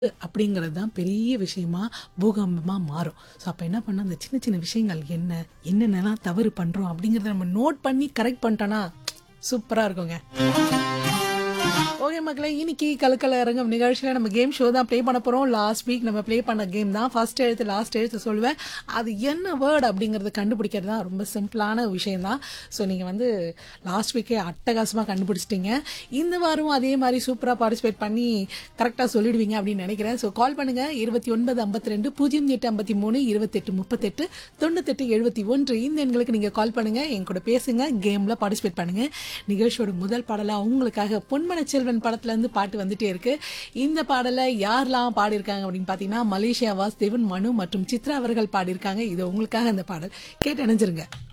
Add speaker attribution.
Speaker 1: அப்படிங்கிறது தான் பெரிய விஷயமா பூகம்பமா மாறும் ஸோ அப்போ என்ன பண்ண அந்த சின்ன சின்ன விஷயங்கள் என்ன என்னென்னலாம் தவறு பண்ணுறோம் அப்படிங்கிறத நம்ம நோட் பண்ணி கரெக்ட் பண்ணிட்டோன்னா சூப்பராக இருக்குங்க ஓகே மக்களே இன்னைக்கு கலக்கல அரங்கம் நிகழ்ச்சியில் நம்ம கேம் ஷோ தான் ப்ளே பண்ண போகிறோம் லாஸ்ட் வீக் நம்ம ப்ளே பண்ண கேம் தான் ஃபர்ஸ்ட் எழுத்து லாஸ்ட் எழுத்து சொல்லுவேன் அது என்ன வேர்டு அப்படிங்கிறத கண்டுபிடிக்கிறது தான் ரொம்ப சிம்பிளான விஷயம் தான் ஸோ நீங்கள் வந்து லாஸ்ட் வீக்கே அட்டகாசமாக கண்டுபிடிச்சிட்டீங்க இந்த வாரம் அதே மாதிரி சூப்பராக பார்ட்டிசிபேட் பண்ணி கரெக்டாக சொல்லிடுவீங்க அப்படின்னு நினைக்கிறேன் ஸோ கால் பண்ணுங்கள் இருபத்தி ஒன்பது ஐம்பத்தி ரெண்டு பூஜ்ஜியம் எட்டு ஐம்பத்தி மூணு இருபத்தெட்டு முப்பத்தெட்டு தொண்ணூத்தெட்டு எழுபத்தி ஒன்று இந்த எண்களுக்கு நீங்கள் கால் பண்ணுங்கள் என் கூட பேசுங்க கேமில் பார்ட்டிசிபேட் பண்ணுங்கள் நிகழ்ச்சியோட முதல் பாடலாக உங்களுக்காக பொன்மன செல்வன் படத்துலேருந்து பாட்டு வந்துட்டே இருக்கு இந்த பாடலை யாரெல்லாம் பாடியிருக்காங்க அப்படின்னு பார்த்தீங்கன்னா மலேசியா வாசுதேவன் மனு மற்றும் சித்ரா அவர்கள் பாடியிருக்காங்க இது உங்களுக்காக அந்த பாடல் கேட்டு அணைஞ்சிருங்க